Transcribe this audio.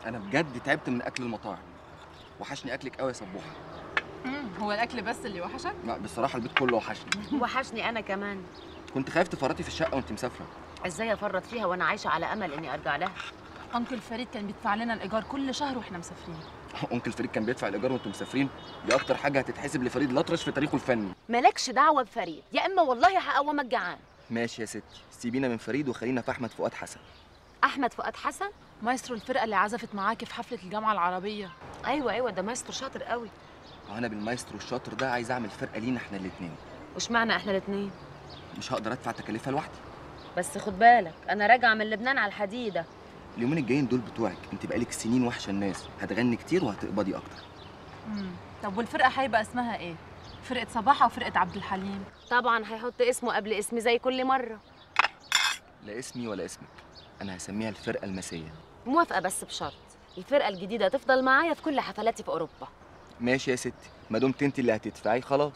انا بجد تعبت من اكل المطاعم وحشني اكلك قوي يا سبوحه مم، هو الاكل بس اللي وحشك لا بصراحه البيت كله وحشني وحشني انا كمان كنت خايف تفرطي في الشقه وانت مسافره ازاي افرط فيها وانا عايشه على امل اني ارجع لها انكل فريد كان بيدفع لنا الايجار كل شهر واحنا مسافرين انكل فريد كان بيدفع الايجار وانتم مسافرين دي اكتر حاجه هتتحسب لفريد الأطرش في تاريخه الفني مالكش دعوه بفريد يا اما والله هقومك جعان ماشي يا ستي سيبينا من فريد وخلينا في احمد فؤاد حسن احمد فؤاد حسن مايسترو الفرقه اللي عزفت معاكي في حفله الجامعه العربيه ايوه ايوه ده مايسترو شاطر قوي وانا بالمايسترو الشاطر ده عايز اعمل فرقه لينا احنا الاثنين وش معنى احنا الاثنين مش هقدر ادفع تكاليفها لوحدي بس خد بالك انا راجعه من لبنان على الحديده اليومين الجايين دول بتوعك انت بقالك سنين وحشه الناس هتغني كتير وهتقبضي اكتر مم. طب والفرقه هيبقى اسمها ايه فرقه صباحه وفرقه عبد الحليم طبعا هيحط اسمه قبل اسمي زي كل مره لا اسمي ولا اسمك انا هسميها الفرقه المسيه موافقه بس بشرط الفرقه الجديده تفضل معايا في كل حفلاتي في اوروبا ماشي يا ستي ما دمت انت اللي هتدفعي خلاص